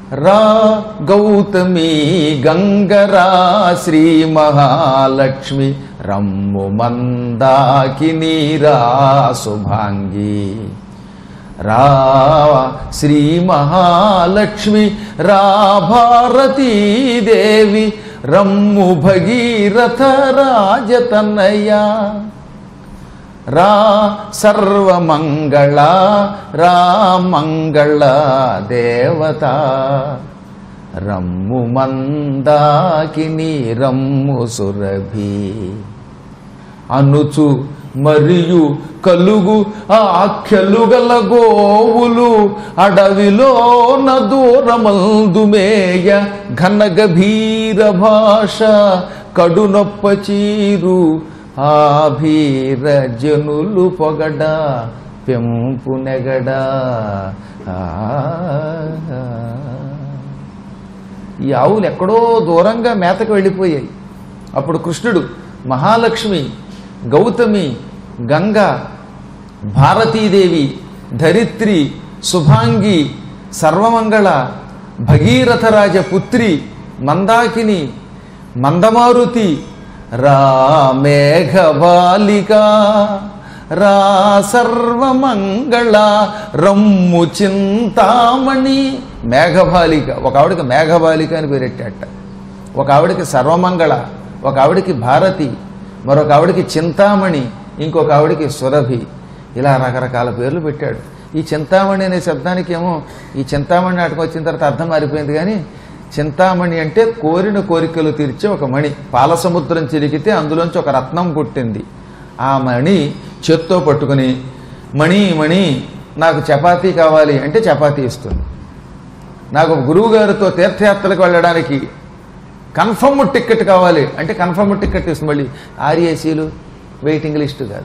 రా గౌతమి గంగరా శ్రీ మహాలక్ష్మి రమ్ము మందాకిని రా శుభాంగి రా శ్రీ మహాలక్ష్మి రా భారతీదేవి రమ్ము భగీరథ రాజతనయ రా సర్వమంగళ రా మంగళ దేవత రమ్ము మందాకిని రమ్ము సురభి అనుచు మరియు కలుగు ఆఖ్యలు గల గోవులు అడవిలో దూరమందుమేయ ఘన గభీర భాష కడునొప్ప చీరు ఆభీర జనులు పొగడ పెంపు నెగడ ఈ ఆవులు ఎక్కడో దూరంగా మేతకు వెళ్ళిపోయాయి అప్పుడు కృష్ణుడు మహాలక్ష్మి గౌతమి గంగ భారతీదేవి ధరిత్రి శుభాంగి సర్వమంగళ భగీరథరాజ పుత్రి మందాకిని మందమారుతి రా మేఘబాలిక రా సర్వమంగళ రమ్ము చింతామణి మేఘబాలిక ఒక ఆవిడకి మేఘబాలిక అని పేరెట్టాట ఒక ఆవిడకి సర్వమంగళ ఒక ఆవిడకి భారతి మరొక ఆవిడకి చింతామణి ఇంకొక ఆవిడకి సురభి ఇలా రకరకాల పేర్లు పెట్టాడు ఈ చింతామణి అనే శబ్దానికి ఏమో ఈ చింతామణి నాటకం వచ్చిన తర్వాత అర్థం మారిపోయింది కానీ చింతామణి అంటే కోరిన కోరికలు తీర్చే ఒక మణి పాలసముద్రం చిరిగితే అందులోంచి ఒక రత్నం పుట్టింది ఆ మణి చేత్తో పట్టుకుని మణి మణి నాకు చపాతీ కావాలి అంటే చపాతీ ఇస్తుంది నాకు గురువు గారితో తీర్థయాత్రలకు వెళ్ళడానికి కన్ఫర్మ్ టికెట్ కావాలి అంటే కన్ఫర్మ్ టికెట్ ఇస్తుంది మళ్ళీ ఆర్ఏసీలు వెయిటింగ్ లిస్టు కాదు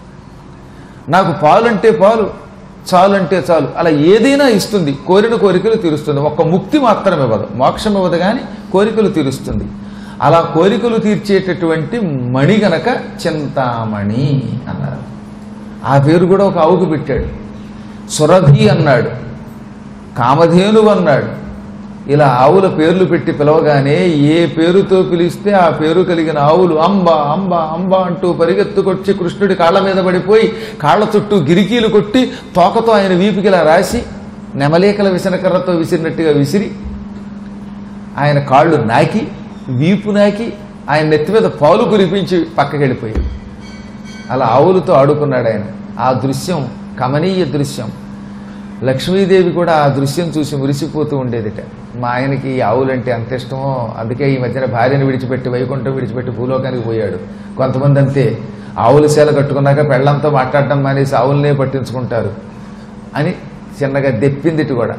నాకు పాలు అంటే పాలు చాలు అంటే చాలు అలా ఏదైనా ఇస్తుంది కోరిన కోరికలు తీరుస్తుంది ఒక్క ముక్తి మాత్రం ఇవ్వదు మోక్షం ఇవ్వదు కానీ కోరికలు తీరుస్తుంది అలా కోరికలు తీర్చేటటువంటి మణి గనక చింతామణి అన్నారు ఆ పేరు కూడా ఒక ఆవుకు పెట్టాడు సురభి అన్నాడు కామధేనువు అన్నాడు ఇలా ఆవుల పేర్లు పెట్టి పిలవగానే ఏ పేరుతో పిలిస్తే ఆ పేరు కలిగిన ఆవులు అంబ అంబ అంబ అంటూ పరిగెత్తుకొచ్చి కృష్ణుడి కాళ్ళ మీద పడిపోయి కాళ్ళ చుట్టూ గిరికీలు కొట్టి తోకతో ఆయన వీపుకి ఇలా రాసి నెమలేకల విసనకర్రతో విసిరినట్టుగా విసిరి ఆయన కాళ్ళు నాకి వీపు నాకి ఆయన నెత్తి మీద పాలు కురిపించి పక్కకి వెళ్ళిపోయాడు అలా ఆవులతో ఆడుకున్నాడు ఆయన ఆ దృశ్యం కమనీయ దృశ్యం లక్ష్మీదేవి కూడా ఆ దృశ్యం చూసి మురిసిపోతూ ఉండేదిట మా ఆయనకి ఈ ఆవులంటే అంత ఇష్టమో అందుకే ఈ మధ్యన భార్యను విడిచిపెట్టి వైకుంఠం విడిచిపెట్టి భూలోకానికి పోయాడు కొంతమంది అంతే ఆవుల సేల కట్టుకున్నాక పెళ్ళంతో మాట్లాడడం మానేసి ఆవులనే పట్టించుకుంటారు అని చిన్నగా దెప్పిందిటి కూడా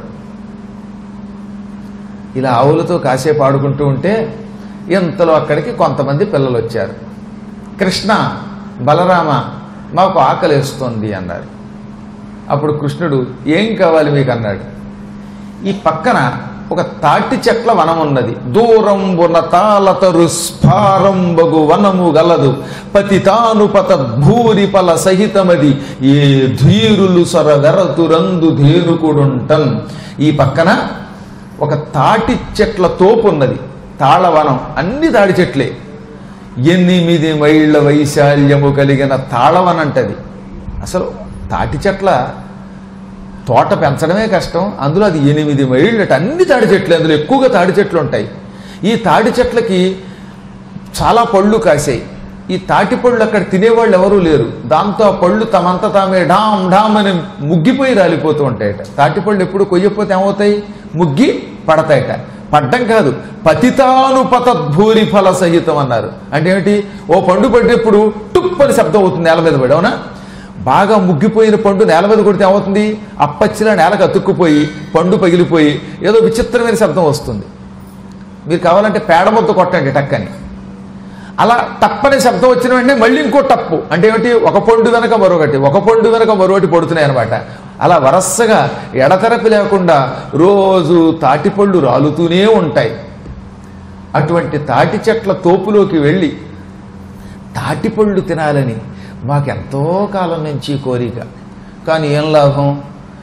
ఇలా ఆవులతో కాసేపు ఆడుకుంటూ ఉంటే ఇంతలో అక్కడికి కొంతమంది పిల్లలు వచ్చారు కృష్ణ బలరామ మాకు ఆకలేస్తోంది అన్నారు అప్పుడు కృష్ణుడు ఏం కావాలి మీకు అన్నాడు ఈ పక్కన ఒక తాటి చెట్ల వనం ఉన్నది దూరంబున తాళతరు స్ఫారంబగు వనము గలదు పతితాను పత భూరి పల సహితమది ఏ ధీరులు సొరగరతురందు ధేనుకుడుంటన్ ఈ పక్కన ఒక తాటి చెట్ల తోపు ఉన్నది తాళవనం అన్ని తాడి చెట్లే ఎనిమిది మైళ్ళ వైశాల్యము కలిగిన తాళవనంటది అసలు తాటి చెట్ల తోట పెంచడమే కష్టం అందులో అది ఎనిమిది మైళ్ళట అన్ని తాడి చెట్లు అందులో ఎక్కువగా తాడి చెట్లు ఉంటాయి ఈ తాడి చెట్లకి చాలా పళ్ళు కాసాయి ఈ తాటి పళ్ళు అక్కడ తినేవాళ్ళు ఎవరూ లేరు దాంతో ఆ పళ్ళు తమంత తామే డామ్ డామ్ అని ముగ్గిపోయి రాలిపోతూ ఉంటాయట తాటి పళ్ళు ఎప్పుడు కొయ్యపోతే ఏమవుతాయి ముగ్గి పడతాయట పడ్డం కాదు పతితాను పతద్భూరి ఫల సహితం అన్నారు అంటే ఏమిటి ఓ పండు పడ్డప్పుడు టుప్ అని శబ్దం అవుతుంది నేల మీద పడి అవునా బాగా ముగ్గిపోయిన పండు నేల మీద కొడితే ఏమవుతుంది అప్పచ్చిలా నేలకు అతుక్కుపోయి పండు పగిలిపోయి ఏదో విచిత్రమైన శబ్దం వస్తుంది మీరు కావాలంటే పేడ ముద్ద కొట్టండి టక్కని అలా టప్పని శబ్దం వచ్చిన వెంటనే మళ్ళీ ఇంకో టప్పు అంటే ఏమిటి ఒక పండు వెనక మరొకటి ఒక పండు వెనక మరొకటి పడుతున్నాయి అనమాట అలా వరసగా ఎడతెరపి లేకుండా రోజు తాటిపళ్ళు రాలుతూనే ఉంటాయి అటువంటి తాటి చెట్ల తోపులోకి వెళ్ళి తాటిపళ్ళు తినాలని మాకెంతో కాలం నుంచి కోరిక కానీ ఏం లాభం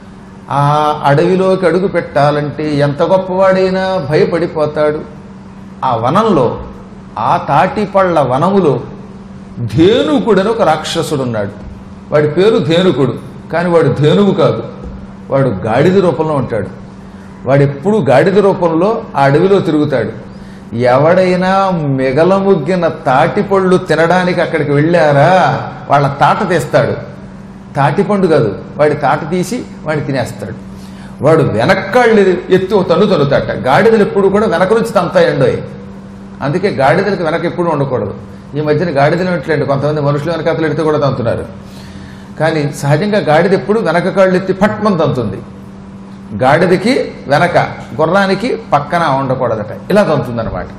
ఆ అడవిలోకి అడుగు పెట్టాలంటే ఎంత గొప్పవాడైనా భయపడిపోతాడు ఆ వనంలో ఆ తాటిపళ్ళ వనములో ధేనుకుడని ఒక రాక్షసుడు ఉన్నాడు వాడి పేరు ధేనుకుడు కానీ వాడు ధేనువు కాదు వాడు గాడిద రూపంలో ఉంటాడు వాడు ఎప్పుడూ గాడిద రూపంలో ఆ అడవిలో తిరుగుతాడు ఎవడైనా మిగలముగ్గిన తాటిపళ్ళు తినడానికి అక్కడికి వెళ్ళారా వాళ్ళ తాట తీస్తాడు తాటిపండు కాదు వాడి తాట తీసి వాడిని తినేస్తాడు వాడు వెనక్కాళ్ళు ఎత్తి ఓ తన్ను తన్నుతాట గాడిదలు ఎప్పుడు కూడా వెనక నుంచి తంతాయండోయ్ అందుకే గాడిదలకు వెనక ఎప్పుడు ఉండకూడదు ఈ మధ్యన గాడిదలు ఎట్లండి కొంతమంది మనుషులు వెనకాతలు ఎడితే కూడా తంతున్నారు కానీ సహజంగా గాడిద ఎప్పుడు వెనక కాళ్ళు ఎత్తి పట్మని తంతుంది గాడిదకి వెనక గుర్రానికి పక్కన ఉండకూడదట ఇలా తంతుందన్నమాట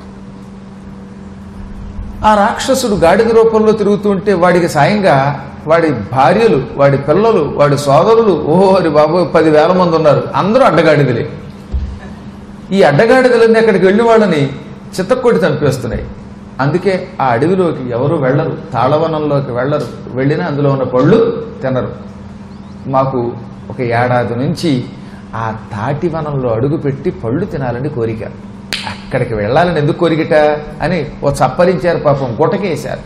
ఆ రాక్షసుడు గాడిద రూపంలో తిరుగుతుంటే వాడికి సాయంగా వాడి భార్యలు వాడి పిల్లలు వాడి సోదరులు ఓహో హరి బాబు పదివేల మంది ఉన్నారు అందరూ అడ్డగాడిదలే ఈ అడ్డగాడిదలన్నీ అక్కడికి వెళ్ళి వాళ్ళని చిత్తకొట్టి చంపేస్తున్నాయి అందుకే ఆ అడవిలోకి ఎవరు వెళ్ళరు తాళవనంలోకి వెళ్ళరు వెళ్ళినా అందులో ఉన్న పళ్ళు తినరు మాకు ఒక ఏడాది నుంచి ఆ తాటి వనంలో అడుగుపెట్టి పళ్ళు తినాలని కోరిక అక్కడికి వెళ్ళాలని ఎందుకు కోరికట అని ఓ చప్పరించారు పాపం గుటకేశారు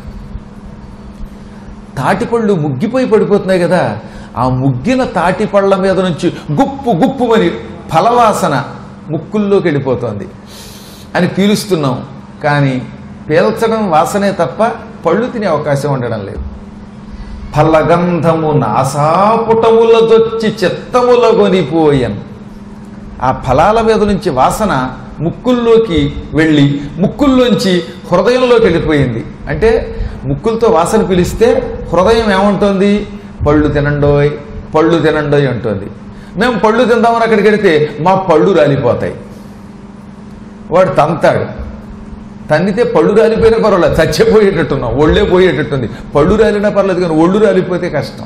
తాటిపళ్ళు ముగ్గిపోయి పడిపోతున్నాయి కదా ఆ ముగ్గిన తాటిపళ్ళ మీద నుంచి గుప్పు గుప్పుమని ఫలవాసన ముక్కుల్లోకి వెళ్ళిపోతోంది అని పీలుస్తున్నాం కానీ పీల్చడం వాసనే తప్ప పళ్ళు తినే అవకాశం ఉండడం లేదు ఫలగంధము నాసాపుటములదొచ్చి చిత్తముల కొనిపోయన్ ఆ ఫలాల మీద నుంచి వాసన ముక్కుల్లోకి వెళ్ళి ముక్కుల్లోంచి హృదయంలోకి వెళ్ళిపోయింది అంటే ముక్కులతో వాసన పిలిస్తే హృదయం ఏముంటుంది పళ్ళు తినండోయ్ పళ్ళు తినండోయ్ అంటుంది మేము పళ్ళు తిందామని అక్కడికి వెళితే మా పళ్ళు రాలిపోతాయి వాడు తంతాడు తన్నితే పళ్ళు రాలిపోయినా పర్వాలేదు చచ్చిపోయేటట్టున్నాం ఒళ్ళే పోయేటట్టుంది పళ్ళు రాలినా పర్లేదు కానీ ఒళ్ళు రాలిపోతే కష్టం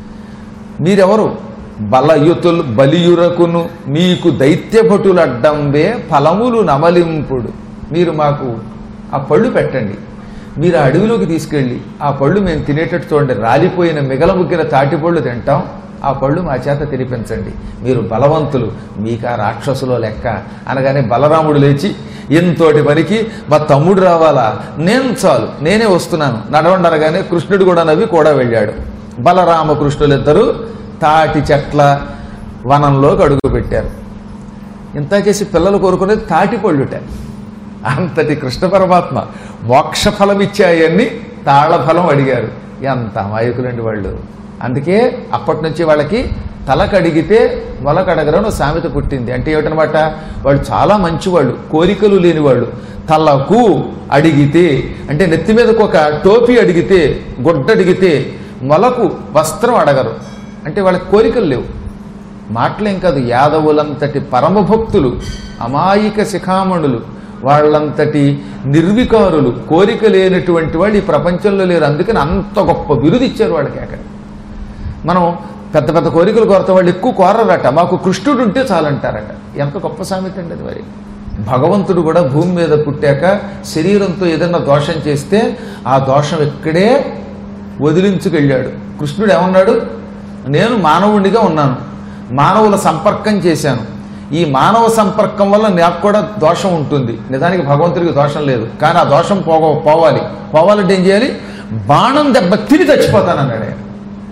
మీరెవరు బలయుతులు బలియురకును మీకు దైత్యభటులు అడ్డంబే ఫలములు నమలింపుడు మీరు మాకు ఆ పళ్ళు పెట్టండి మీరు ఆ అడవిలోకి తీసుకెళ్ళి ఆ పళ్ళు మేము తినేటట్టు చూడండి రాలిపోయిన మిగలముగ్గిన తాటిపళ్ళు తింటాం ఆ పళ్ళు మా చేత తినిపించండి మీరు బలవంతులు మీకు ఆ రాక్షసులో లెక్క అనగానే బలరాముడు లేచి ఇంతోటి పనికి మా తమ్ముడు రావాలా నేను చాలు నేనే వస్తున్నాను నడవండి అనగానే కృష్ణుడు కూడా నవ్వి కూడా వెళ్ళాడు బలరామ కృష్ణులిద్దరూ తాటి చెట్ల వనంలోకి అడుగు పెట్టారు ఇంత చేసి పిల్లలు కోరుకునేది తాటి పళ్ళుట అంతటి కృష్ణ పరమాత్మ మోక్ష ఫలం ఇచ్చాయన్ని తాళఫలం అడిగారు ఎంత అమాయకులండి వాళ్ళు అందుకే అప్పటి నుంచి వాళ్ళకి తల కడిగితే మొల కడగరని ఓ సామెత పుట్టింది అంటే ఏమిటనమాట వాళ్ళు చాలా మంచివాళ్ళు కోరికలు లేని వాళ్ళు తలకు అడిగితే అంటే నెత్తి మీదకు ఒక టోపీ అడిగితే గుడ్డ అడిగితే మొలకు వస్త్రం అడగరు అంటే వాళ్ళకి కోరికలు లేవు మాటలేం కాదు యాదవులంతటి పరమభక్తులు అమాయిక శిఖామణులు వాళ్ళంతటి నిర్వికారులు కోరిక లేనటువంటి వాళ్ళు ఈ ప్రపంచంలో లేరు అందుకని అంత గొప్ప బిరుదు ఇచ్చారు వాళ్ళకి అక్కడ మనం పెద్ద పెద్ద కోరికలు కోరత వాళ్ళు ఎక్కువ కోరరట మాకు కృష్ణుడు ఉంటే చాలంటారట ఎంత గొప్ప సామెత అండి అది మరి భగవంతుడు కూడా భూమి మీద పుట్టాక శరీరంతో ఏదైనా దోషం చేస్తే ఆ దోషం ఇక్కడే వదిలించుకెళ్ళాడు కృష్ణుడు ఏమన్నాడు నేను మానవుడిగా ఉన్నాను మానవుల సంపర్కం చేశాను ఈ మానవ సంపర్కం వల్ల నాకు కూడా దోషం ఉంటుంది నిజానికి భగవంతుడికి దోషం లేదు కానీ ఆ దోషం పోగ పోవాలి పోవాలంటే ఏం చేయాలి బాణం దెబ్బ తిని చచ్చిపోతానన్నాడు ఆయన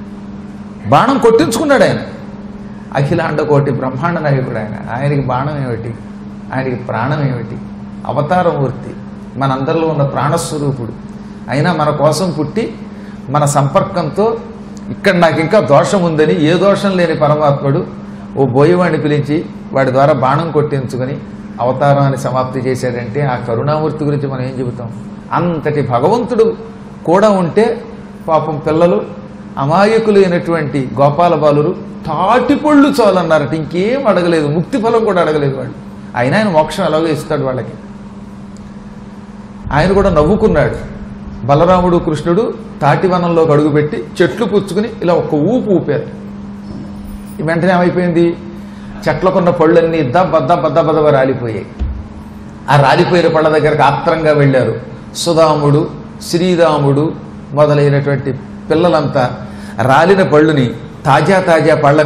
బాణం కొట్టించుకున్నాడు ఆయన అఖిలాండ కోటి బ్రహ్మాండ నాయకుడు ఆయన ఆయనకి బాణం ఏమిటి ఆయనకి ప్రాణం ఏమిటి అవతారమూర్తి మనందరిలో ఉన్న ప్రాణస్వరూపుడు అయినా మన కోసం పుట్టి మన సంపర్కంతో ఇక్కడ నాకు ఇంకా దోషం ఉందని ఏ దోషం లేని పరమాత్ముడు ఓ బోయవాడిని పిలిచి వాడి ద్వారా బాణం కొట్టించుకొని అవతారాన్ని సమాప్తి చేశాడంటే ఆ కరుణామూర్తి గురించి మనం ఏం చెబుతాం అంతటి భగవంతుడు కూడా ఉంటే పాపం పిల్లలు అమాయకులైనటువంటి గోపాల బాలురు తాటిపళ్ళు చాలన్నారట ఇంకేం అడగలేదు ముక్తి ఫలం కూడా అడగలేదు వాళ్ళు అయినా ఆయన మోక్షం ఎలాగో ఇస్తాడు వాళ్ళకి ఆయన కూడా నవ్వుకున్నాడు బలరాముడు కృష్ణుడు తాటివనంలోకి అడుగుపెట్టి చెట్లు పుచ్చుకుని ఇలా ఒక్క ఊపు ఊపారు ఈ వెంటనే ఏమైపోయింది చెట్లకున్న పళ్ళన్నీ దబ్బ దబ్బ దబ్బ దబ్బ రాలిపోయాయి ఆ రాలిపోయిన పళ్ళ దగ్గరకు ఆత్రంగా వెళ్ళారు సుధాముడు శ్రీరాముడు మొదలైనటువంటి పిల్లలంతా రాలిన పళ్ళుని తాజా తాజా పళ్ళని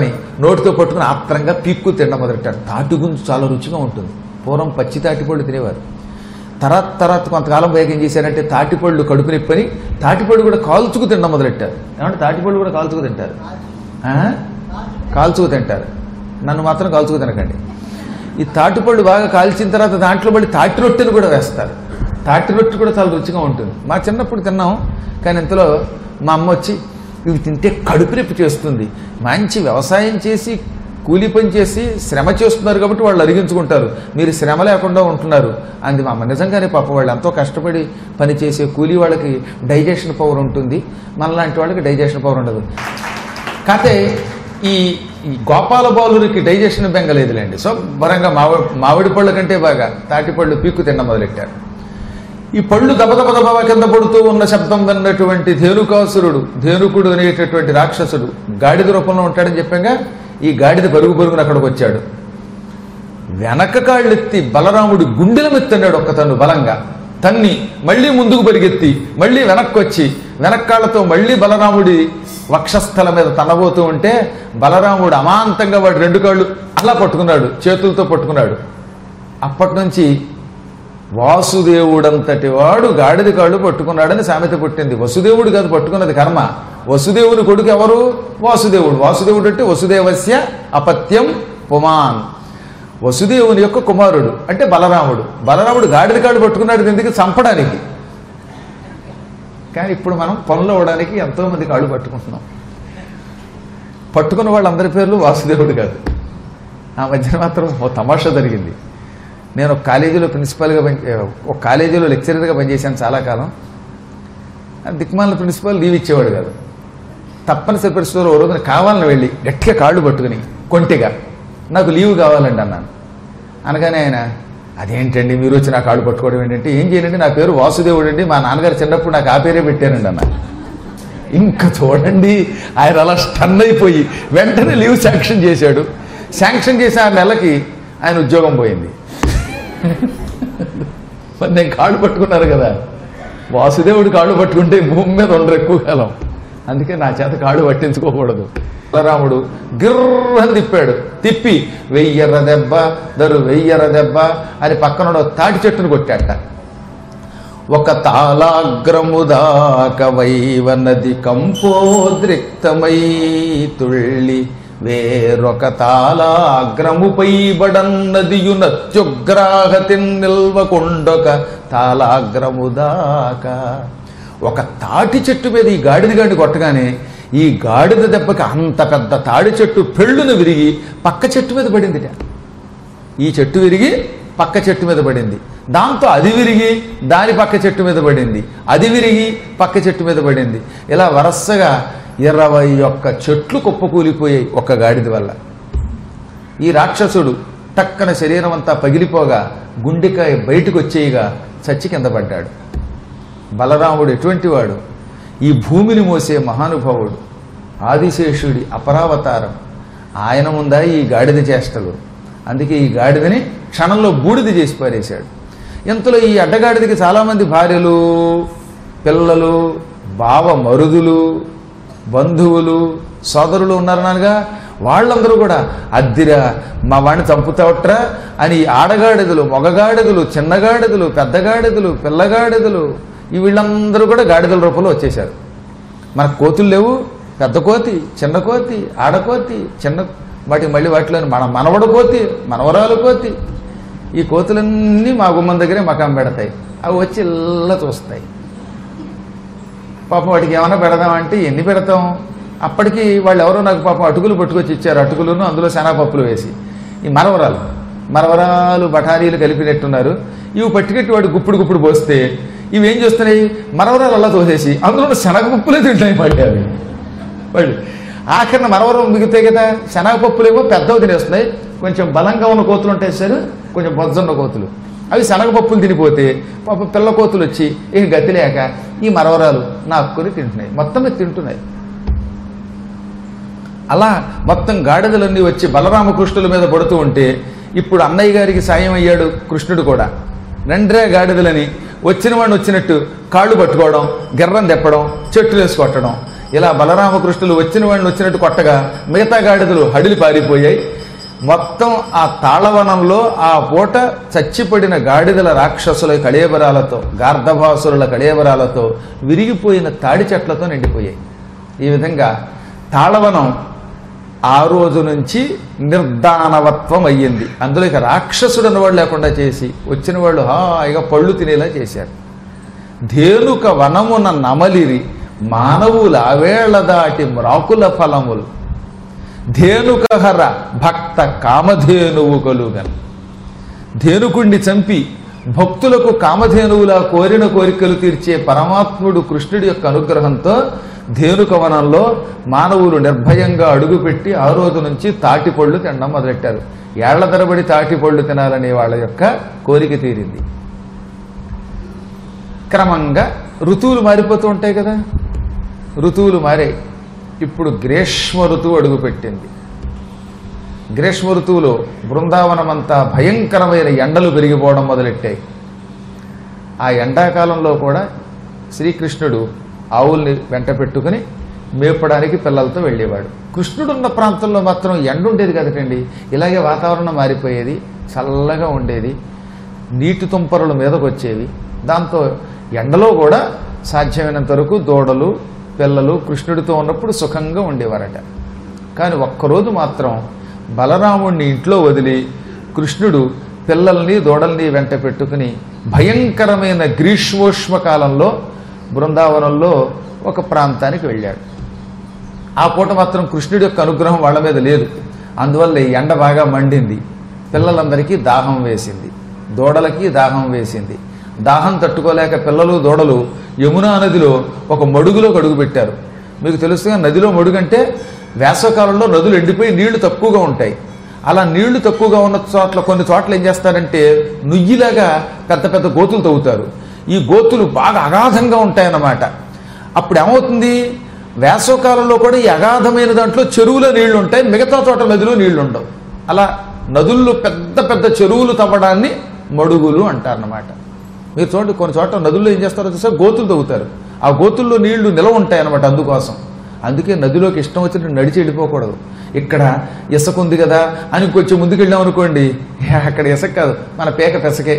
నోటితో పట్టుకుని ఆత్రంగా పీక్కు తినడం మొదలెట్టాడు తాటి గుంజు చాలా రుచిగా ఉంటుంది పూర్వం పచ్చి తాటిపళ్ళు తినేవారు తర్వాత తర్వాత కొంతకాలం పైకి ఏం చేశారంటే తాటిపళ్ళు కడుపు నొప్పని తాటిపళ్ళు కూడా కాల్చుకు తినడం మొదలెట్టారు ఏమంటే తాటిపళ్ళు కూడా కాల్చుకు తింటారు ఆ? కాల్చుకు తింటారు నన్ను మాత్రం కాల్చుకు తినకండి ఈ తాటిపళ్ళు బాగా కాల్చిన తర్వాత దాంట్లో మళ్ళీ తాటి రొట్టెను కూడా వేస్తారు తాటి రొట్టె కూడా చాలా రుచిగా ఉంటుంది మా చిన్నప్పుడు తిన్నాం కానీ ఇంతలో మా అమ్మ వచ్చి ఇవి తింటే కడుపు నొప్పి చేస్తుంది మంచి వ్యవసాయం చేసి కూలి పని చేసి శ్రమ చేస్తున్నారు కాబట్టి వాళ్ళు అరిగించుకుంటారు మీరు శ్రమ లేకుండా ఉంటున్నారు అంది మా అమ్మ నిజంగానే పాప వాళ్ళు ఎంతో కష్టపడి పని చేసే కూలీ వాళ్ళకి డైజెషన్ పవర్ ఉంటుంది మనలాంటి వాళ్ళకి డైజెషన్ పవర్ ఉండదు కాకపోతే ఈ ఈ గోపాల బాలురికి డైజెషన్ బెంగలేదులేండి సో బరంగా మామిడి మామిడి పళ్ళ కంటే బాగా తాటి పళ్ళు పీక్కు తినడం మొదలెట్టారు ఈ పళ్ళు దబదబ దబదబ కింద పడుతూ ఉన్న శబ్దం విన్నటువంటి ధేనుకాసురుడు ధేనుకుడు అనేటటువంటి రాక్షసుడు గాడిద రూపంలో ఉంటాడని చెప్పాగా ఈ గాడిద పరుగు పరుగున అక్కడికి వచ్చాడు వెనక కాళ్ళెత్తి బలరాముడి గుండెల మెత్తన్నాడు ఒక్క తన్ను బలంగా తన్ని మళ్ళీ ముందుకు పరిగెత్తి మళ్ళీ వెనక్కి వచ్చి వెనక్కాళ్లతో మళ్ళీ బలరాముడి వక్షస్థల మీద తనబోతూ ఉంటే బలరాముడు అమాంతంగా వాడు రెండు కాళ్ళు అలా పట్టుకున్నాడు చేతులతో పట్టుకున్నాడు అప్పటి నుంచి వాసుదేవుడంతటి వాడు గాడిద కాళ్ళు పట్టుకున్నాడని సామెత పుట్టింది వసుదేవుడు కాదు పట్టుకున్నది కర్మ వసుదేవుని కొడుకు ఎవరు వాసుదేవుడు వాసుదేవుడు అంటే వసుదేవస్య అపత్యం పుమాన్ వసుదేవుని యొక్క కుమారుడు అంటే బలరాముడు బలరాముడు గాడిద కాళ్ళు పట్టుకున్నాడు ఎందుకు చంపడానికి కానీ ఇప్పుడు మనం పనులు అవ్వడానికి ఎంతో మంది కాళ్ళు పట్టుకుంటున్నాం పట్టుకున్న వాళ్ళందరి పేర్లు వాసుదేవుడు కాదు ఆ మధ్యన మాత్రం ఓ తమాషా జరిగింది నేను ఒక కాలేజీలో ప్రిన్సిపాల్గా పని ఒక కాలేజీలో లెక్చరర్గా పనిచేశాను చాలా కాలం ఆ దిక్మాల ప్రిన్సిపాల్ లీవ్ ఇచ్చేవాడు కాదు తప్పనిసరి పరిస్థితుల్లో ఓ రోజున కావాలని వెళ్ళి గట్టిగా కాళ్ళు పట్టుకుని కొంటిగా నాకు లీవ్ కావాలండి అన్నాను అనగానే ఆయన అదేంటండి మీరు వచ్చి నా కాళ్ళు పట్టుకోవడం ఏంటంటే ఏం చేయనండి నా పేరు వాసుదేవుడు అండి మా నాన్నగారు చిన్నప్పుడు నాకు ఆ పేరే పెట్టానండి అన్న ఇంకా చూడండి ఆయన అలా స్టన్ అయిపోయి వెంటనే లీవ్ శాంక్షన్ చేశాడు శాంక్షన్ చేసి ఆ నెలకి ఆయన ఉద్యోగం పోయింది మరి నేను కాళ్ళు పట్టుకున్నారు కదా వాసుదేవుడు కాళ్ళు పట్టుకుంటే భూమి మీద ఉండరు ఎక్కువ కాలం అందుకే నా చేత కాళ్ళు పట్టించుకోకూడదు బలరాముడు గిర్రని తిప్పాడు తిప్పి వెయ్యర్ర దెబ్బ దరు వెయ్యర్ర దెబ్బ అని పక్కన ఓ తాటి చెట్టును కొట్టాట ఒక తాళాగ్రము దాక వైవనది కంపోద్రిక్తమై తుళ్ళి వేరొక తాళాగ్రముపై బడన్నదియునత్యుగ్రాహతి నిల్వకుండొక తాళాగ్రము దాకా ఒక తాటి చెట్టు మీద ఈ గాడిద గాడిని కొట్టగానే ఈ గాడిద దెబ్బకి అంత పెద్ద తాడి చెట్టు పెళ్ళును విరిగి పక్క చెట్టు మీద పడిందిట ఈ చెట్టు విరిగి పక్క చెట్టు మీద పడింది దాంతో అది విరిగి దాని పక్క చెట్టు మీద పడింది అది విరిగి పక్క చెట్టు మీద పడింది ఇలా వరసగా ఇరవై ఒక్క చెట్లు కుప్పకూలిపోయాయి ఒక్క గాడిద వల్ల ఈ రాక్షసుడు టక్కన శరీరం అంతా పగిలిపోగా గుండెకాయ బయటకు వచ్చేయగా చచ్చి కింద పడ్డాడు బలరాముడు ఎటువంటి వాడు ఈ భూమిని మోసే మహానుభావుడు ఆదిశేషుడి అపరావతారం ఆయన ముందా ఈ గాడిద చేష్టలు అందుకే ఈ గాడిదని క్షణంలో బూడిద చేసి పారేశాడు ఇంతలో ఈ అడ్డగాడిదకి చాలామంది భార్యలు పిల్లలు బావ మరుదులు బంధువులు సోదరులు ఉన్నారనగా వాళ్ళందరూ కూడా అద్దిరా మా వాడిని చంపుతావట్రా అని ఈ ఆడగాడిదలు మొగగాడిదలు చిన్నగాడిదలు పెద్దగాడిదలు పిల్లగాడిదలు ఈ వీళ్ళందరూ కూడా గాడిదల రూపంలో వచ్చేశారు మన కోతులు లేవు పెద్ద కోతి చిన్న కోతి ఆడకోతి చిన్న వాటికి మళ్ళీ వాటిలో మన మనవడ కోతి మనవరాలు కోతి ఈ కోతులన్నీ మా గుమ్మం దగ్గరే మకాం పెడతాయి అవి వచ్చి ఇలా చూస్తాయి పాపం వాటికి ఏమైనా పెడదామంటే ఎన్ని పెడతాం అప్పటికి వాళ్ళు ఎవరో నాకు పాపం అటుకులు పట్టుకొచ్చి ఇచ్చారు అటుకులను అందులో శనగపప్పులు వేసి ఈ మనవరాలు మనవరాలు బఠానీలు కలిపినట్టున్నారు ఇవి పట్టుకెట్టి వాడు గుప్పుడు గుప్పుడు పోస్తే ఇవి ఏం చేస్తున్నాయి మనవరాలు అలా తోసేసి అందులో శనగపప్పులే తింటాయి మళ్ళీ అవి వాళ్ళు ఆఖరిన మనవరం మిగుతాయి కదా శనగపప్పులేమో పెద్దవి తినేస్తున్నాయి కొంచెం బలంగా ఉన్న కోతులు ఉంటాయి సార్ కొంచెం బొజ్జన్న కోతులు అవి శనగపప్పులు తినిపోతే పాప పిల్ల కోతులు వచ్చి ఇక గతి లేక ఈ మరవరాలు నాకుని తింటున్నాయి మొత్తం మీద తింటున్నాయి అలా మొత్తం గాడిదలన్నీ వచ్చి బలరామకృష్ణుల మీద పడుతూ ఉంటే ఇప్పుడు అన్నయ్య గారికి సాయం అయ్యాడు కృష్ణుడు కూడా రెండ్రే గాడిదలని వచ్చిన వాడిని వచ్చినట్టు కాళ్ళు పట్టుకోవడం గిర్రం తెప్పడం చెట్లు వేసి కొట్టడం ఇలా బలరామకృష్ణులు వచ్చిన వాళ్ళని వచ్చినట్టు కొట్టగా మిగతా గాడిదలు హడిలి పారిపోయాయి మొత్తం ఆ తాళవనంలో ఆ పూట చచ్చిపడిన గాడిదల రాక్షసుల కళేబరాలతో గార్ధభాసురుల కళేబరాలతో విరిగిపోయిన తాడి చెట్లతో నిండిపోయాయి ఈ విధంగా తాళవనం ఆ రోజు నుంచి నిర్దానవత్వం అయ్యింది అందులో ఇక రాక్షసుడు అన్నవాడు లేకుండా చేసి వచ్చిన వాళ్ళు హాయిగా పళ్ళు తినేలా చేశారు ధేనుక వనమున నమలిరి మానవుల అవేళ దాటి మ్రాకుల ఫలములు ధేనుకహర భక్త కామధేనువు కలుగన్ ధేనుకుణ్ణి చంపి భక్తులకు కామధేనువులా కోరిన కోరికలు తీర్చే పరమాత్ముడు కృష్ణుడి యొక్క అనుగ్రహంతో ధేనుకవనంలో మానవులు నిర్భయంగా అడుగుపెట్టి ఆ రోజు నుంచి తాటిపళ్ళు తినడం మొదలెట్టారు ఏళ్ల తరబడి తాటిపళ్ళు తినాలనే వాళ్ళ యొక్క కోరిక తీరింది క్రమంగా ఋతువులు మారిపోతూ ఉంటాయి కదా ఋతువులు మారాయి ఇప్పుడు గ్రీష్మ ఋతువు అడుగుపెట్టింది గ్రీష్మ ఋతువులో బృందావనమంతా భయంకరమైన ఎండలు పెరిగిపోవడం మొదలెట్టాయి ఆ ఎండాకాలంలో కూడా శ్రీకృష్ణుడు ఆవుల్ని వెంట పెట్టుకుని మేపడానికి పిల్లలతో వెళ్ళేవాడు కృష్ణుడు ఉన్న ప్రాంతంలో మాత్రం ఎండ ఉండేది కదటండి ఇలాగే వాతావరణం మారిపోయేది చల్లగా ఉండేది నీటి తుంపరుల మీదకు వచ్చేవి దాంతో ఎండలో కూడా సాధ్యమైనంత వరకు దూడలు పిల్లలు కృష్ణుడితో ఉన్నప్పుడు సుఖంగా ఉండేవారట కానీ ఒక్కరోజు మాత్రం బలరాముణ్ణి ఇంట్లో వదిలి కృష్ణుడు పిల్లల్ని దూడల్ని వెంట పెట్టుకుని భయంకరమైన గ్రీష్మోష్మ కాలంలో బృందావనంలో ఒక ప్రాంతానికి వెళ్ళాడు ఆ పూట మాత్రం కృష్ణుడి యొక్క అనుగ్రహం వాళ్ళ మీద లేదు అందువల్ల ఈ ఎండ బాగా మండింది పిల్లలందరికీ దాహం వేసింది దూడలకి దాహం వేసింది దాహం తట్టుకోలేక పిల్లలు దూడలు యమునా నదిలో ఒక మడుగులో అడుగు పెట్టారు మీకు తెలుసుగా నదిలో మడుగంటే వేసవకాలంలో నదులు ఎండిపోయి నీళ్లు తక్కువగా ఉంటాయి అలా నీళ్లు తక్కువగా ఉన్న చోట్ల కొన్ని చోట్ల ఏం చేస్తారంటే నుయ్యిలాగా పెద్ద పెద్ద గోతులు తవ్వుతారు ఈ గోతులు బాగా అగాధంగా ఉంటాయన్నమాట అప్పుడు ఏమవుతుంది వేసవకాలంలో కూడా ఈ అగాధమైన దాంట్లో చెరువులో నీళ్లు ఉంటాయి మిగతా చోట నదిలో నీళ్లు ఉండవు అలా నదుల్లో పెద్ద పెద్ద చెరువులు తవ్వడాన్ని మడుగులు అంటారన్నమాట మీరు చూడండి కొన్ని చోట్ల నదుల్లో ఏం చేస్తారో చూసా గోతులు తవ్వుతారు ఆ గోతుల్లో నీళ్లు నిలవ ఉంటాయి అన్నమాట అందుకోసం అందుకే నదిలోకి ఇష్టం వచ్చినట్టు నడిచి వెళ్ళిపోకూడదు ఇక్కడ ఇసుక ఉంది కదా అని కొంచెం ముందుకు వెళ్ళాం అనుకోండి అక్కడ ఇసుక కాదు మన పేక పెసకే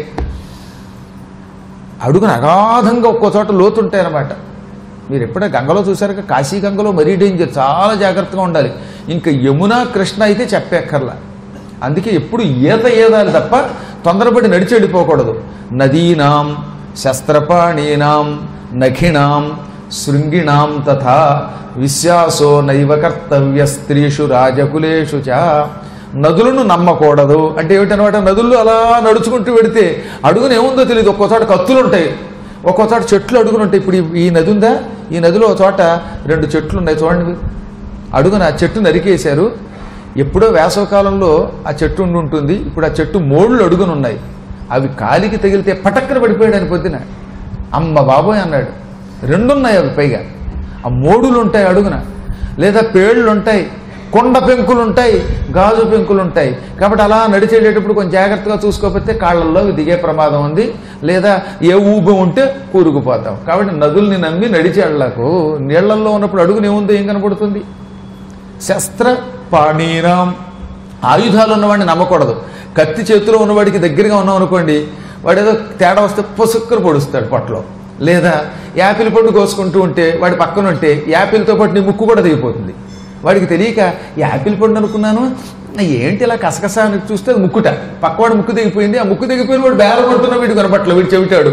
అడుగున అగాధంగా ఒక్కో చోట లోతుంటాయి అన్నమాట మీరు ఎప్పుడే గంగలో చూసారు కాశీ గంగలో మరీ డేంజర్ చాలా జాగ్రత్తగా ఉండాలి ఇంకా యమున కృష్ణ అయితే చెప్పేక్కర్లా అందుకే ఎప్పుడు ఈత ఈదాలి తప్ప తొందరపడి నడిచి వెళ్ళిపోకూడదు నదీనాం శస్త్రపాణీనాం నఖినాం శృంగిణాం తథా విశ్వాసో నైవ కర్తవ్య స్త్రీషు రాజకులేషు చ నదులను నమ్మకూడదు అంటే ఏమిటనమాట నదుల్లో అలా నడుచుకుంటూ వెడితే అడుగున ఏముందో తెలియదు ఒక్కో చోట కత్తులు ఉంటాయి ఒక్కో చోట చెట్లు అడుగులు ఉంటాయి ఇప్పుడు ఈ- ఈ నది ఉందా ఈ నదిలో ఒక చోట రెండు చెట్లు ఉన్నాయి చూడండి మీరు. అడుగున ఆ చెట్టు నరికేశారు ఎప్పుడో వేసవకాలంలో ఆ చెట్టు ఉండి ఉంటుంది ఇప్పుడు ఆ చెట్టు మోళ్ళు అడుగున ఉన్నాయి అవి కాలికి తగిలితే పటక్కన పడిపోయాడు అని పొద్దున అమ్మ బాబోయ్ అన్నాడు రెండున్నాయి అవి పైగా ఆ మోడులు ఉంటాయి అడుగున లేదా పేళ్ళు ఉంటాయి కొండ పెంకులు ఉంటాయి గాజు పెంకులు ఉంటాయి కాబట్టి అలా నడిచేటప్పుడు కొంచెం జాగ్రత్తగా చూసుకోకపోతే కాళ్ళల్లో అవి దిగే ప్రమాదం ఉంది లేదా ఏ ఊబి ఉంటే కూరుకుపోతాం కాబట్టి నదుల్ని నమ్మి నడిచి వెళ్ళకు నీళ్లలో ఉన్నప్పుడు అడుగున ఏముందో ఏం కనపడుతుంది శస్త్ర పాణీనాం ఆయుధాలు ఉన్నవాడిని నమ్మకూడదు కత్తి చేతిలో ఉన్నవాడికి దగ్గరగా ఉన్నాం అనుకోండి వాడు ఏదో తేడా వస్తే పొసుక్కరు పొడుస్తాడు పొట్టలో లేదా యాపిల్ పండు కోసుకుంటూ ఉంటే వాడి పక్కన ఉంటే యాపిల్తో పాటు నీ ముక్కు కూడా దిగిపోతుంది వాడికి తెలియక యాపిల్ పండు అనుకున్నాను ఏంటి ఇలా కసకస అని చూస్తే అది ముక్కుట పక్కవాడు ముక్కు దిగిపోయింది ఆ ముక్కు దిగిపోయిన వాడు బేర పడుతున్న వీడు కనపట్ల వీడు చెవిటాడు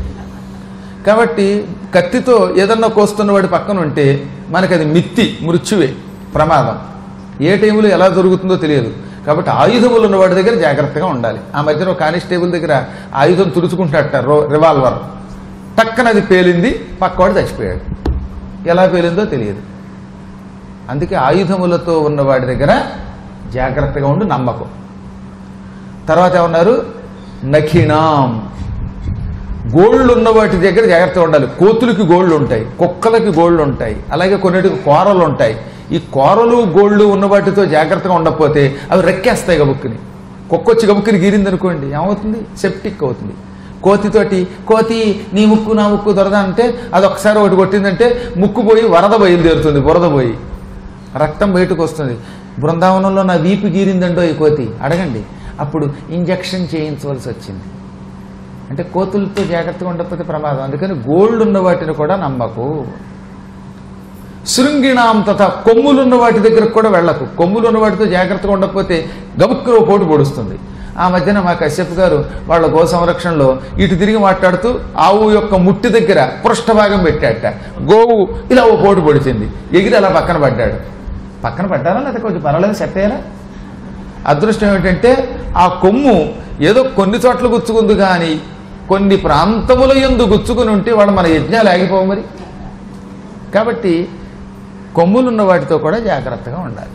కాబట్టి కత్తితో ఏదన్నా కోస్తున్న వాడి పక్కన ఉంటే మనకి అది మిత్తి మృత్యువే ప్రమాదం ఏ టైంలో ఎలా జరుగుతుందో తెలియదు కాబట్టి ఆయుధములు ఉన్న వాడి దగ్గర జాగ్రత్తగా ఉండాలి ఆ మధ్యన ఒక కానిస్టేబుల్ దగ్గర ఆయుధం తుడుచుకుంటాడట రో- రివాల్వర్ టక్కన అది పేలింది పక్కవాడు చచ్చిపోయాడు ఎలా పేలిందో తెలియదు అందుకే ఆయుధములతో ఉన్న వాడి దగ్గర జాగ్రత్తగా ఉండి నమ్మకం తర్వాత ఏమన్నారు నఖినాం గోళ్ళు ఉన్న వాటి దగ్గర జాగ్రత్తగా ఉండాలి కోతులకి గోళ్ళు ఉంటాయి కుక్కలకి గోళ్ళు ఉంటాయి అలాగే కొన్నిటికి కూరలు ఉంటాయి ఈ కూరలు గోళ్ళు ఉన్న వాటితో జాగ్రత్తగా ఉండకపోతే అవి రెక్కేస్తాయి గబుక్కుని కుక్క వచ్చి గబుక్కుని గీరింది అనుకోండి ఏమవుతుంది సెప్టిక్ అవుతుంది కోతితోటి కోతి నీ ముక్కు నా ముక్కు దొరద అంటే అది ఒకసారి ఒకటి కొట్టిందంటే ముక్కు పోయి వరద బయలుదేరుతుంది బురద పోయి రక్తం బయటకు వస్తుంది బృందావనంలో నా వీపు గీరిందండో ఈ కోతి అడగండి అప్పుడు ఇంజెక్షన్ చేయించవలసి వచ్చింది అంటే కోతులతో జాగ్రత్తగా ఉండకపోతే ప్రమాదం అందుకని గోల్డ్ ఉన్న వాటిని కూడా నమ్మకు శృంగిణాం తథ కొమ్ములున్న వాటి దగ్గరకు కూడా వెళ్ళకు కొమ్ములు ఉన్న వాటితో జాగ్రత్తగా ఉండకపోతే గబుక్కులో పోటు పొడుస్తుంది ఆ మధ్యన మా కశ్యప్ గారు వాళ్ళ గో సంరక్షణలో ఇటు తిరిగి మాట్లాడుతూ ఆవు యొక్క ముట్టి దగ్గర పృష్ఠభాగం పెట్టాట గోవు ఇలా ఓ పోటు పొడిచింది ఎగిరి అలా పక్కన పడ్డాడు పక్కన పడ్డారా లేకపోతే కొంచెం పర్వాలేదు సెట్ అయ్యారా అదృష్టం ఏమిటంటే ఆ కొమ్ము ఏదో కొన్ని చోట్ల గుచ్చుకుంది కానీ కొన్ని ప్రాంతముల ఎందు గుచ్చుకుని ఉంటే వాళ్ళు మన యజ్ఞాలు ఆగిపోవు మరి కాబట్టి కొమ్ములున్న వాటితో కూడా జాగ్రత్తగా ఉండాలి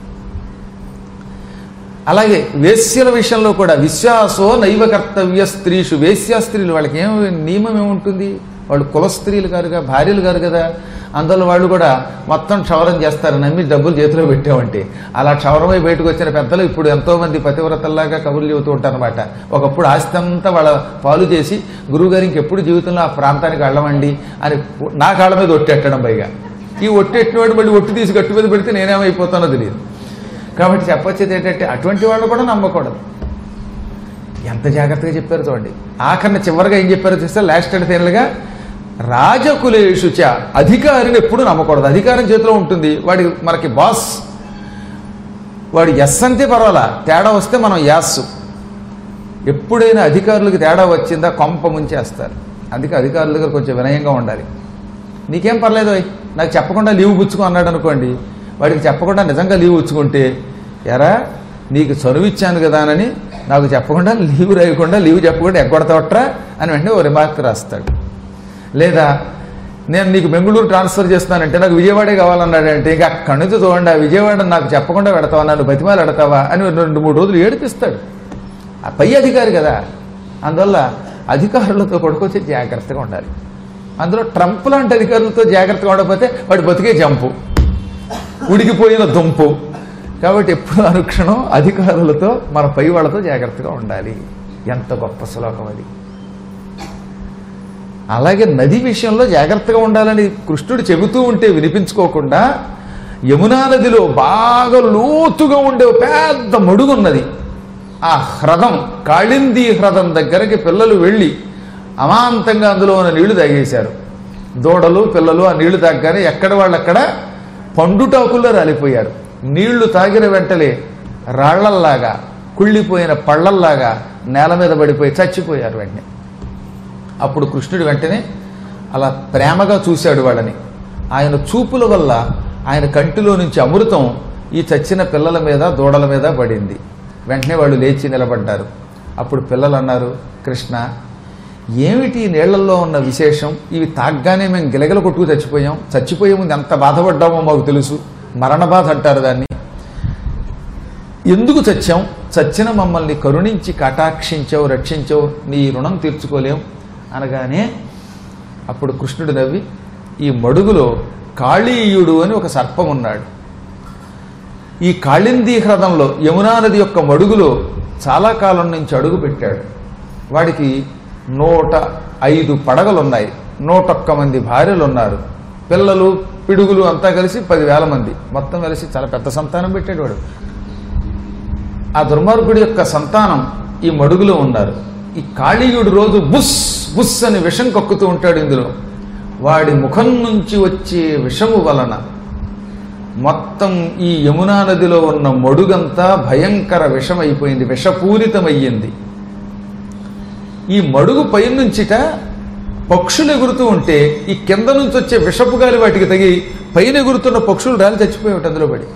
అలాగే వేశ్యల విషయంలో కూడా విశ్వాసో నైవ కర్తవ్య స్త్రీషు వేశ్యా స్త్రీలు వాళ్ళకి ఏం నియమం ఏముంటుంది వాళ్ళు కుల స్త్రీలు కారుగా భార్యలు కారు కదా అందులో వాళ్ళు కూడా మొత్తం క్షవరం చేస్తారు నమ్మి డబ్బులు చేతిలో పెట్టామంటే అలా క్షవరమై బయటకు వచ్చిన పెద్దలు ఇప్పుడు ఎంతో మంది పతివ్రతల్లాగా కబుర్లు చెబుతూ ఉంటారనమాట ఒకప్పుడు ఆస్తి అంతా వాళ్ళ పాలు చేసి గురువుగారు ఇంకెప్పుడు జీవితంలో ఆ ప్రాంతానికి వెళ్ళమండి అని నా కాళ్ళ మీద ఒట్టెట్టడం పైగా ఈ ఒట్టెట్టినవాడు మళ్ళీ ఒట్టు తీసి గట్టు మీద పెడితే నేనేమైపోతానో తెలియదు కాబట్టి చెప్పొచ్చేది ఏంటంటే అటువంటి వాళ్ళు కూడా నమ్మకూడదు ఎంత జాగ్రత్తగా చెప్పారు చూడండి ఆఖరిన చివరిగా ఏం చెప్పారో చూస్తే లాస్ట్ అండ్ ఫైనల్గా రాజకులేషు చ అధికారిని ఎప్పుడు నమ్మకూడదు అధికారం చేతిలో ఉంటుంది వాడి మనకి బాస్ వాడు ఎస్ అంతే పర్వాలా తేడా వస్తే మనం యాస్ ఎప్పుడైనా అధికారులకు తేడా వచ్చిందా కొంప ముంచేస్తారు అందుకే అధికారుల దగ్గర కొంచెం వినయంగా ఉండాలి నీకేం పర్లేదు ఓయ్, నాకు చెప్పకుండా లీవ్ పుచ్చుకో అన్నాడు అనుకోండి వాడికి చెప్పకుండా నిజంగా లీవ్ పుచ్చుకుంటే ఎరా నీకు చనువు ఇచ్చాను కదా అని నాకు చెప్పకుండా లీవ్ రాయకుండా లీవ్ చెప్పకుండా ఎగ్గొడతావట్రా అని వెంటనే ఓ రిమార్క్ రాస్తాడు లేదా నేను నీకు బెంగళూరు ట్రాన్స్ఫర్ చేస్తానంటే నాకు విజయవాడే కావాలన్నాడంటే ఇంకా అక్కడి నుంచి చూడండి ఆ విజయవాడ నాకు చెప్పకుండా పెడతావా నన్ను బతిమాలు పెడతావా అని రెండు మూడు రోజులు ఏడిపిస్తాడు ఆ పై అధికారి కదా అందువల్ల అధికారులతో కొడుకొచ్చి జాగ్రత్తగా ఉండాలి అందులో ట్రంప్ లాంటి అధికారులతో జాగ్రత్తగా ఉండకపోతే వాడు బతికే జంపు ఉడికిపోయిన దుంపు కాబట్టి ఎప్పుడు అనుక్షణం అధికారులతో మన పై వాళ్ళతో జాగ్రత్తగా ఉండాలి ఎంత గొప్ప శ్లోకం అది అలాగే నది విషయంలో జాగ్రత్తగా ఉండాలని కృష్ణుడు చెబుతూ ఉంటే వినిపించుకోకుండా యమునా నదిలో బాగా లోతుగా ఉండే ఓ పెద్ద మడుగున్నది ఆ హ్రదం కాళింది హ్రదం దగ్గరికి పిల్లలు వెళ్ళి అమాంతంగా అందులో ఉన్న నీళ్లు తాగేశారు దూడలు పిల్లలు ఆ నీళ్లు తాగగానే ఎక్కడ వాళ్ళక్కడ పండుటాకుల్లో రాలిపోయారు నీళ్లు తాగిన వెంటనే రాళ్లల్లాగా కుళ్ళిపోయిన పళ్ళల్లాగా నేల మీద పడిపోయి చచ్చిపోయారు వెంటనే అప్పుడు కృష్ణుడు వెంటనే అలా ప్రేమగా చూశాడు వాళ్ళని ఆయన చూపుల వల్ల ఆయన కంటిలో నుంచి అమృతం ఈ చచ్చిన పిల్లల మీద దూడల మీద పడింది వెంటనే వాళ్ళు లేచి నిలబడ్డారు అప్పుడు పిల్లలు అన్నారు కృష్ణ ఏమిటి ఈ నీళ్లలో ఉన్న విశేషం ఇవి తాగ్గానే మేము గిలగిల కొట్టుకు చచ్చిపోయాం చచ్చిపోయే ముందు ఎంత బాధపడ్డామో మాకు తెలుసు మరణ బాధ అంటారు దాన్ని ఎందుకు చచ్చాం చచ్చిన మమ్మల్ని కరుణించి కటాక్షించావు రక్షించావు నీ రుణం తీర్చుకోలేం అనగానే అప్పుడు కృష్ణుడు నవ్వి ఈ మడుగులో కాళీయుడు అని ఒక సర్పం ఉన్నాడు ఈ కాళింది హ్రదంలో యమునా నది యొక్క మడుగులో చాలా కాలం నుంచి అడుగు పెట్టాడు వాడికి నూట ఐదు పడగలు ఉన్నాయి నూటొక్క మంది భార్యలు ఉన్నారు పిల్లలు పిడుగులు అంతా కలిసి పదివేల మంది మొత్తం కలిసి చాలా పెద్ద సంతానం పెట్టాడు వాడు ఆ దుర్మార్గుడి యొక్క సంతానం ఈ మడుగులో ఉన్నారు ఈ కాళీయుడు రోజు బుస్ బుస్ అని విషం కక్కుతూ ఉంటాడు ఇందులో వాడి ముఖం నుంచి వచ్చే విషము వలన మొత్తం ఈ యమునా నదిలో ఉన్న మడుగంతా భయంకర విషమైపోయింది విషపూరితమయ్యింది ఈ మడుగు పైనుంచిట పక్షులు ఎగురుతూ ఉంటే ఈ కింద నుంచి వచ్చే విషపు గాలి వాటికి తగి పైన ఎగురుతున్న పక్షులు రాలి చచ్చిపోయేవి అందులో పడి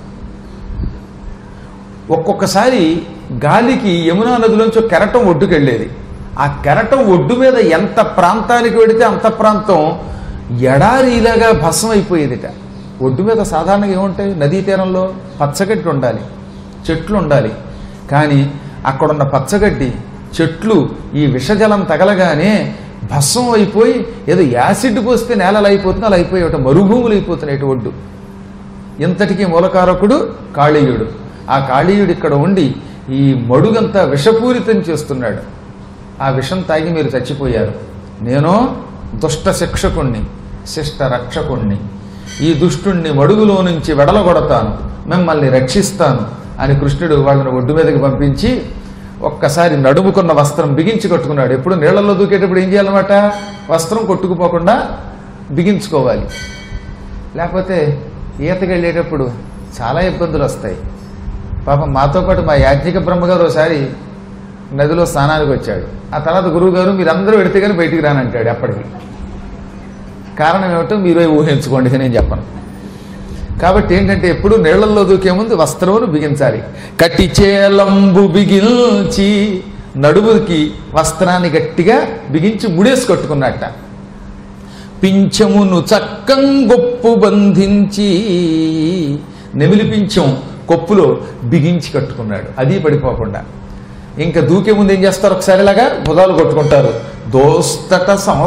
ఒక్కొక్కసారి గాలికి యమునా నదిలోంచి ఒక కెరటం ఒడ్డుకెళ్ళేది ఆ కెరటం ఒడ్డు మీద ఎంత ప్రాంతానికి వెడితే అంత ప్రాంతం ఎడారిలాగా భస్మం అయిపోయేదిట ఒడ్డు మీద సాధారణంగా ఏముంటాయి నదీ తీరంలో పచ్చగడ్డి ఉండాలి చెట్లు ఉండాలి కానీ అక్కడున్న పచ్చగడ్డి చెట్లు ఈ విషజలం తగలగానే భస్మం అయిపోయి ఏదో యాసిడ్ పోస్తే నేలలు అయిపోతుంది అలా అయిపోయి ఒకటి మరుభూములు అయిపోతున్నాయి ఇటు ఒడ్డు ఇంతటికి మూలకారకుడు కాళీయుడు ఆ కాళీయుడు ఇక్కడ ఉండి ఈ మడుగంతా విషపూరితం చేస్తున్నాడు ఆ విషం తాగి మీరు చచ్చిపోయారు నేను దుష్ట శిక్షకుణ్ణి శిష్ట రక్షకుణ్ణి ఈ దుష్టుణ్ణి మడుగులో నుంచి వెడలగొడతాను మిమ్మల్ని రక్షిస్తాను అని కృష్ణుడు వాళ్ళని ఒడ్డు మీదకి పంపించి ఒక్కసారి నడుముకున్న వస్త్రం బిగించి కట్టుకున్నాడు ఎప్పుడు నీళ్లలో దూకేటప్పుడు ఏం చేయాలన్నమాట వస్త్రం కొట్టుకుపోకుండా బిగించుకోవాలి లేకపోతే ఈతకి వెళ్ళేటప్పుడు చాలా ఇబ్బందులు వస్తాయి పాపం మాతో పాటు మా యాజ్ఞిక బ్రహ్మగారు ఒకసారి నదిలో స్నానానికి వచ్చాడు ఆ తర్వాత గురువు గారు మీరందరూ పెడితే కానీ బయటికి రానంటాడు అప్పటికి కారణం ఏమిటో మీరే ఊహించుకోండి ఇక నేను చెప్పను కాబట్టి ఏంటంటే ఎప్పుడు నీళ్లలో దూకే ముందు వస్త్రమును బిగించాలి కట్టి చేలంబు బిగించి నడుముకి వస్త్రాన్ని గట్టిగా బిగించి ముడేసి కట్టుకున్నట్ట పింఛమును చక్కం గొప్పు బంధించి నెమిలి పింఛం కొప్పులో బిగించి కట్టుకున్నాడు అది పడిపోకుండా ఇంకా దూకే ముందు ఏం చేస్తారు ఒకసారి ఇలాగా భుజాలు కొట్టుకుంటారు దోస్తట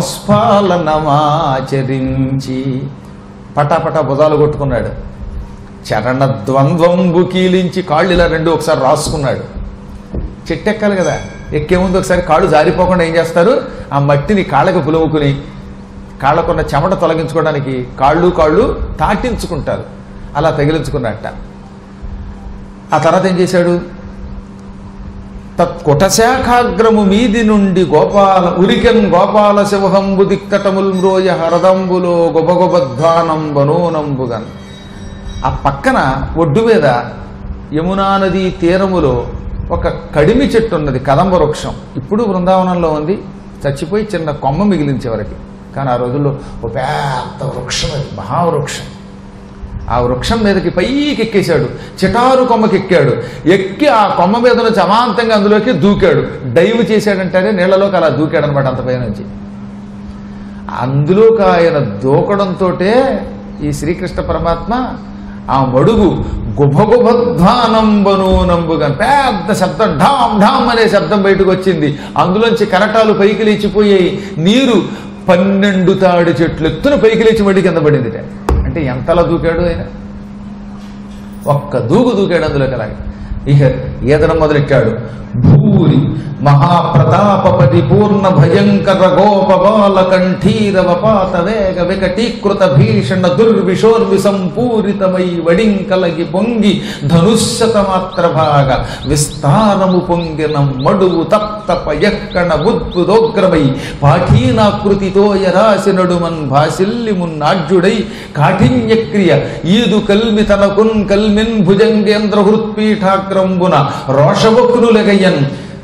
సంస్ఫాలనమాచరించి పటాపటా భుజాలు కొట్టుకున్నాడు చరణ ద్వంద్వంబు కీలించి కాళ్ళు ఇలా రెండు ఒకసారి రాసుకున్నాడు చెట్టు ఎక్కాలి కదా ఎక్కే ముందు ఒకసారి కాళ్ళు జారిపోకుండా ఏం చేస్తారు ఆ మట్టిని కాళ్ళకి పులుముకుని కాళ్ళకున్న చెమట తొలగించుకోవడానికి కాళ్ళు కాళ్ళు తాటించుకుంటారు అలా తగిలించుకున్నట్ట ఆ తర్వాత ఏం చేశాడు తత్కుటశాఖాగ్రము మీది నుండి గోపాల ఉరికెన్ గోపాల శివహంబు దిక్కటముల్ మ్రోయ హరదంబులో గొబగొబధ్వానంబనోనంబుగన్ ఆ పక్కన ఒడ్డు మీద యమునా నది తీరములో ఒక కడిమి చెట్టు ఉన్నది కదంబ వృక్షం ఇప్పుడు బృందావనంలో ఉంది చచ్చిపోయి చిన్న కొమ్మ మిగిలించే వరకు కానీ ఆ రోజుల్లో ఒక పెద్ద వృక్షం అది మహావృక్షం ఆ వృక్షం మీదకి పైకి ఎక్కేశాడు చిటారు కొమ్మకి ఎక్కాడు ఎక్కి ఆ కొమ్మ మీద నుంచి అమాంతంగా అందులోకి దూకాడు డైవ్ చేశాడంటారే నీళ్లలోకి అలా దూకాడు అనమాట అంత పై నుంచి అందులోకి ఆయన దూకడంతో ఈ శ్రీకృష్ణ పరమాత్మ ఆ మడుగు గుభగుభధ్వానంబను నంబుగా పెద్ద శబ్దం ఢామ్ ఢామ్ అనే శబ్దం బయటకు వచ్చింది అందులోంచి కరటాలు పైకి లేచిపోయాయి నీరు పన్నెండు తాడి చెట్లు ఎత్తున పైకి లేచి మడి కింద పడింది అంటే ఎంతలా దూకాడు ఆయన ఒక్క దూకు దూకాడు అందులోకి అలాగే ఇహ ఈదడం మొదలెట్టాడు భూరి మహాప్రతాప పరిపూర్ణ భయంకర గోపబాల కంఠీర వపాత వేగ వికటీకృత భీషణ దుర్విషోర్వి సంపూరితమై వడింకలగి పొంగి ధనుష్యత మాత్ర భాగ విస్తారము పొంగిన మడువు తప్త పయక్కణ బుద్బుదోగ్రమై పాఠీనాకృతితో యరాశి నడుమన్ భాసిల్లి మున్నాడ్యుడై కాఠిన్యక్రియ ఈదు కల్మి తనకున్ కల్మిన్ భుజంగేంద్ర హృత్పీఠాగ్రంబున రోషవక్రులగయ్యన్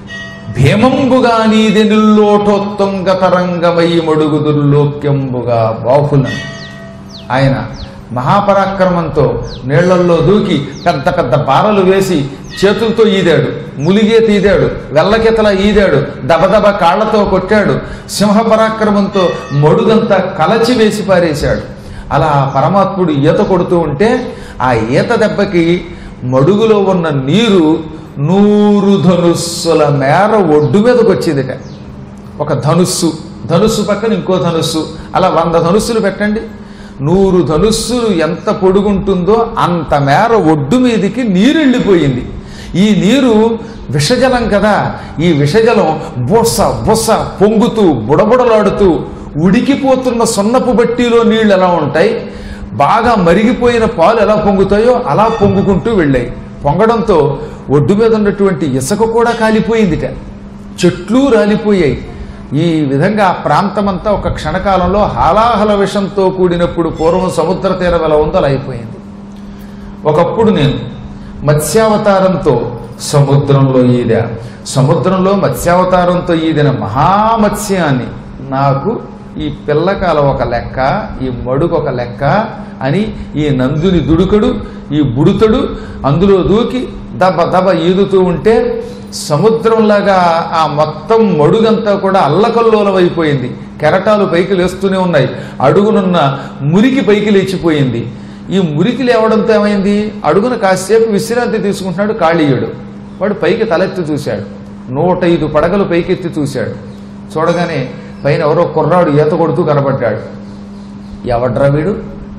భీమంబుగా నీది నిల్లోటోత్తుంగ తరంగమై మడుగుదుర్లోక్యంబుగా బాహులం ఆయన మహాపరాక్రమంతో నీళ్లల్లో దూకి పెద్ద పెద్ద బారలు వేసి చేతులతో ఈదాడు ములిగే తీదాడు వెల్లకెతల ఈదాడు దబదబ కాళ్లతో కొట్టాడు సింహ పరాక్రమంతో మడుగంతా కలచి వేసి పారేశాడు అలా పరమాత్ముడు ఈత కొడుతూ ఉంటే ఆ ఈత దెబ్బకి మడుగులో ఉన్న నీరు నూరు ధనుస్సుల మేర ఒడ్డు మీదకి వచ్చిందిట ఒక ధనుస్సు ధనుస్సు పక్కన ఇంకో ధనుస్సు అలా వంద ధనుస్సులు పెట్టండి నూరు ధనుస్సులు ఎంత పొడుగుంటుందో అంత మేర ఒడ్డు మీదకి నీరు వెళ్ళిపోయింది ఈ నీరు విషజలం కదా ఈ విషజలం బొస్స బొస్స పొంగుతూ బుడబుడలాడుతూ ఉడికిపోతున్న సున్నపు బట్టీలో నీళ్ళు ఎలా ఉంటాయి బాగా మరిగిపోయిన పాలు ఎలా పొంగుతాయో అలా పొంగుకుంటూ వెళ్ళాయి పొంగడంతో ఒడ్డు మీద ఉన్నటువంటి ఇసుక కూడా కాలిపోయిందిట చెట్లు రాలిపోయాయి ఈ విధంగా ఆ ప్రాంతమంతా ఒక క్షణకాలంలో హాలాహల విషంతో కూడినప్పుడు పూర్వం సముద్ర తీరం ఎలా ఉందో అలా అయిపోయింది ఒకప్పుడు నేను మత్స్యావతారంతో సముద్రంలో ఈదా సముద్రంలో మత్స్యావతారంతో ఈదిన మహామత్స్యాన్ని నాకు ఈ పిల్లకాల ఒక లెక్క ఈ మడుగు ఒక లెక్క అని ఈ నందుని దుడుకడు ఈ బుడుతడు అందులో దూకి దబ దబ ఈదుతూ ఉంటే సముద్రంలాగా ఆ మొత్తం మడుగంతా కూడా అల్లకల్లోలం అయిపోయింది కెరటాలు పైకి లేస్తూనే ఉన్నాయి అడుగునున్న మురికి పైకి లేచిపోయింది ఈ మురికి లేవడంతో ఏమైంది అడుగున కాసేపు విశ్రాంతి తీసుకుంటున్నాడు కాళీయుడు వాడు పైకి తలెత్తి చూశాడు నూట ఐదు పడగలు పైకెత్తి చూశాడు చూడగానే పైన ఎవరో కుర్రాడు ఈత కొడుతూ కనబడ్డాడు ఎవడ్రా వీడు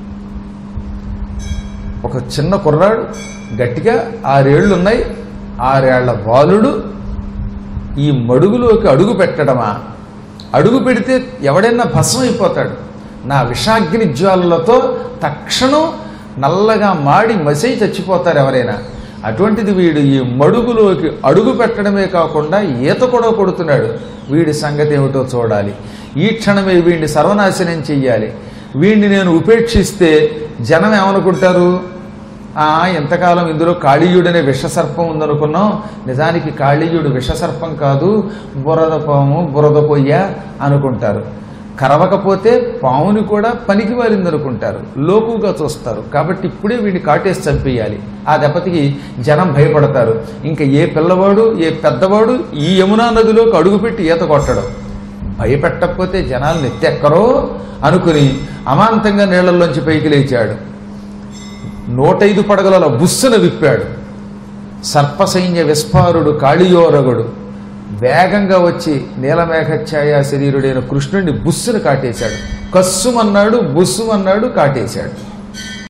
ఒక చిన్న కుర్రాడు గట్టిగా ఆరేళ్లు ఉన్నాయి ఆరేళ్ల బాలుడు ఈ మడుగులోకి అడుగు పెట్టడమా అడుగు పెడితే ఎవడైనా భస్మం అయిపోతాడు నా విషాగ్ని జ్వాలలతో తక్షణం నల్లగా మాడి మసై చచ్చిపోతారు ఎవరైనా అటువంటిది వీడు ఈ మడుగులోకి అడుగు పెట్టడమే కాకుండా ఈత కూడా కొడుతున్నాడు వీడి సంగతి ఏమిటో చూడాలి ఈ క్షణమే వీడిని సర్వనాశనం చెయ్యాలి వీడిని నేను ఉపేక్షిస్తే జనం ఏమనుకుంటారు ఆ ఎంతకాలం ఇందులో కాళీయుడనే విషసర్పం ఉందనుకున్నాం నిజానికి కాళీయుడు విషసర్పం కాదు బురద పాము బురద పొయ్య అనుకుంటారు కరవకపోతే పాముని కూడా పనికి వారిందనుకుంటారు లోకుగా చూస్తారు కాబట్టి ఇప్పుడే వీడిని కాటేసి చంపేయాలి ఆ దెబ్బతికి జనం భయపడతారు ఇంకా ఏ పిల్లవాడు ఏ పెద్దవాడు ఈ యమునా నదిలోకి అడుగుపెట్టి ఈత కొట్టడం భయపెట్టకపోతే జనాలు నెత్తెక్కరో అనుకుని అమాంతంగా నీళ్లలోంచి పైకి లేచాడు నూటైదు పడగల బుస్సున విప్పాడు సర్పసైన్య విస్ఫారుడు కాళియోరగుడు వేగంగా వచ్చి నీలమేఘఛాయ శరీరుడైన కృష్ణుడిని బుస్సును కాటేశాడు కస్సుమన్నాడు బుస్సుమన్నాడు కాటేశాడు